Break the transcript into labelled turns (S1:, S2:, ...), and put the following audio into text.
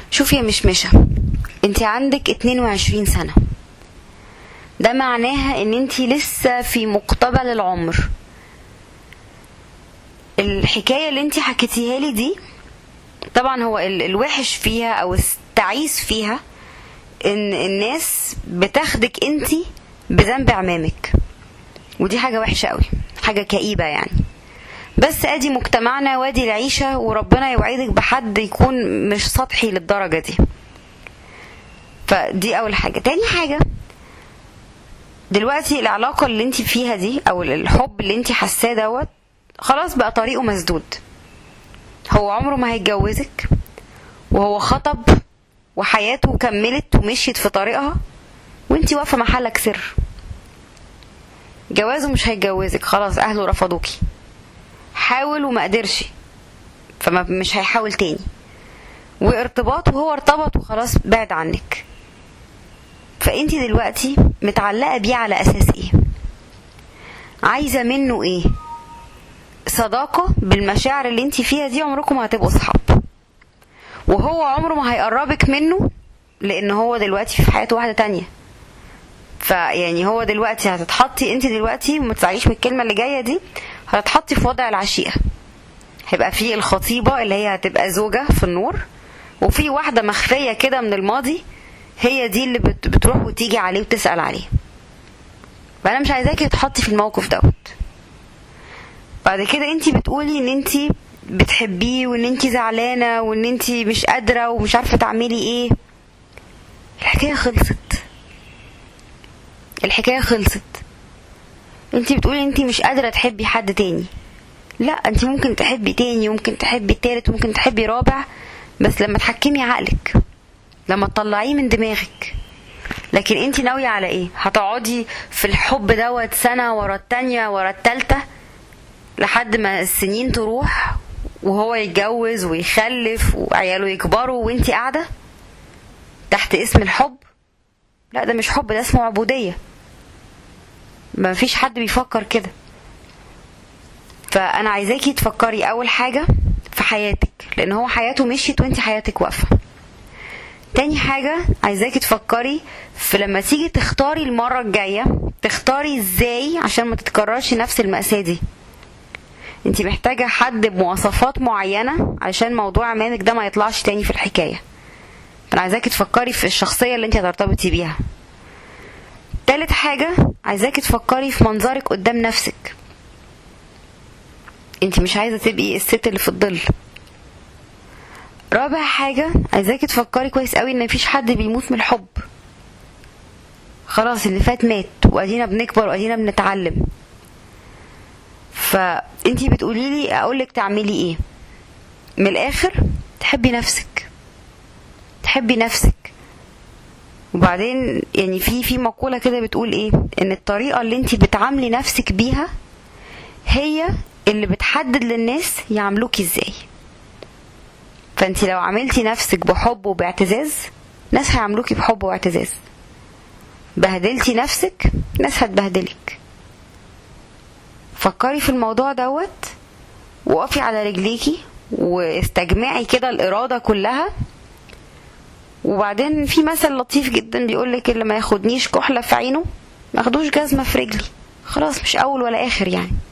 S1: شوفي يا مشمشة انت عندك 22 سنة ده معناها ان انت لسه في مقتبل العمر الحكاية اللي انت حكيتيها لي دي طبعا هو ال- الوحش فيها او التعيس فيها ان الناس بتاخدك انت بذنب عمامك ودي حاجة وحشة قوي حاجة كئيبة يعني بس ادي مجتمعنا وادي العيشة وربنا يوعدك بحد يكون مش سطحي للدرجة دي فدي اول حاجة تاني حاجة دلوقتي العلاقة اللي انت فيها دي او الحب اللي انت حاساه دوت خلاص بقى طريقه مسدود هو عمره ما هيتجوزك وهو خطب وحياته كملت ومشيت في طريقها وانت واقفة محلك سر جوازه مش هيتجوزك خلاص اهله رفضوكي حاول وما قدرش فما مش هيحاول تاني وارتباط وهو ارتبط وخلاص بعد عنك فانت دلوقتي متعلقة بيه على اساس ايه عايزة منه ايه صداقة بالمشاعر اللي انت فيها دي عمركم ما هتبقوا صحاب وهو عمره ما هيقربك منه لان هو دلوقتي في حياة واحدة تانية فيعني هو دلوقتي هتتحطي انت دلوقتي ما تزعليش من الكلمة اللي جاية دي هتتحطي في وضع العشيقة هيبقى في الخطيبة اللي هي هتبقى زوجة في النور وفي واحدة مخفية كده من الماضي هي دي اللي بت- بتروح وتيجي عليه وتسأل عليه فأنا مش عايزاكي تتحطي في الموقف دوت بعد كده انت بتقولي ان انت بتحبيه وان انت زعلانة وان انت مش قادرة ومش عارفة تعملي ايه الحكاية خلصت الحكاية خلصت انت بتقولي انت مش قادرة تحبي حد تاني لا انت ممكن تحبي تاني ممكن تحبي تالت ممكن تحبي رابع بس لما تحكمي عقلك لما تطلعيه من دماغك لكن انت ناوية على ايه هتقعدي في الحب دوت سنة ورا التانية ورا التالتة لحد ما السنين تروح وهو يتجوز ويخلف وعياله يكبروا وانت قاعدة تحت اسم الحب لا ده مش حب ده اسمه عبودية ما فيش حد بيفكر كده فانا عايزاكي تفكري اول حاجة في حياتك لان هو حياته مشيت وانت حياتك واقفة تاني حاجة عايزاكي تفكري في لما تيجي تختاري المرة الجاية تختاري ازاي عشان ما تتكررش نفس المأساة دي انت محتاجة حد بمواصفات معينة عشان موضوع امامك ده ما يطلعش تاني في الحكاية انا عايزاكي تفكري في الشخصية اللي انت هترتبطي بيها تالت حاجة عايزاكي تفكري في منظرك قدام نفسك انت مش عايزة تبقي الست اللي في الظل رابع حاجة عايزاكي تفكري كويس قوي ان مفيش حد بيموت من الحب خلاص اللي فات مات وادينا بنكبر وادينا بنتعلم فانتي بتقولي لي اقولك تعملي ايه من الاخر تحبي نفسك تحبي نفسك وبعدين يعني في في مقوله كده بتقول ايه ان الطريقه اللي انتي بتعاملي نفسك بيها هي اللي بتحدد للناس يعاملوكي ازاي فانت لو عملتي نفسك بحب وباعتزاز ناس هيعاملوكي بحب واعتزاز بهدلتي نفسك ناس هتبهدلك فكري في الموضوع دوت وقفي على رجليكي واستجمعي كده الإرادة كلها وبعدين في مثل لطيف جدا بيقولك اللي ما ياخدنيش كحلة في عينه ما ياخدوش جزمة في رجلي خلاص مش أول ولا آخر يعني